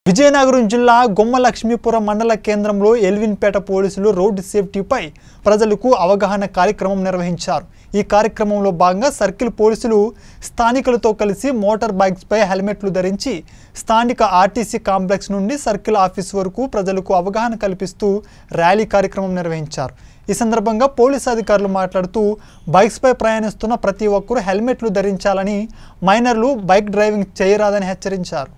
విజయనగరం జిల్లా గుమ్మలక్ష్మీపురం మండల కేంద్రంలో ఎల్విన్పేట పోలీసులు రోడ్డు సేఫ్టీపై ప్రజలకు అవగాహన కార్యక్రమం నిర్వహించారు ఈ కార్యక్రమంలో భాగంగా సర్కిల్ పోలీసులు స్థానికులతో కలిసి మోటార్ బైక్స్పై హెల్మెట్లు ధరించి స్థానిక ఆర్టీసీ కాంప్లెక్స్ నుండి సర్కిల్ ఆఫీస్ వరకు ప్రజలకు అవగాహన కల్పిస్తూ ర్యాలీ కార్యక్రమం నిర్వహించారు ఈ సందర్భంగా పోలీసు అధికారులు మాట్లాడుతూ బైక్స్పై ప్రయాణిస్తున్న ప్రతి ఒక్కరూ హెల్మెట్లు ధరించాలని మైనర్లు బైక్ డ్రైవింగ్ చేయరాదని హెచ్చరించారు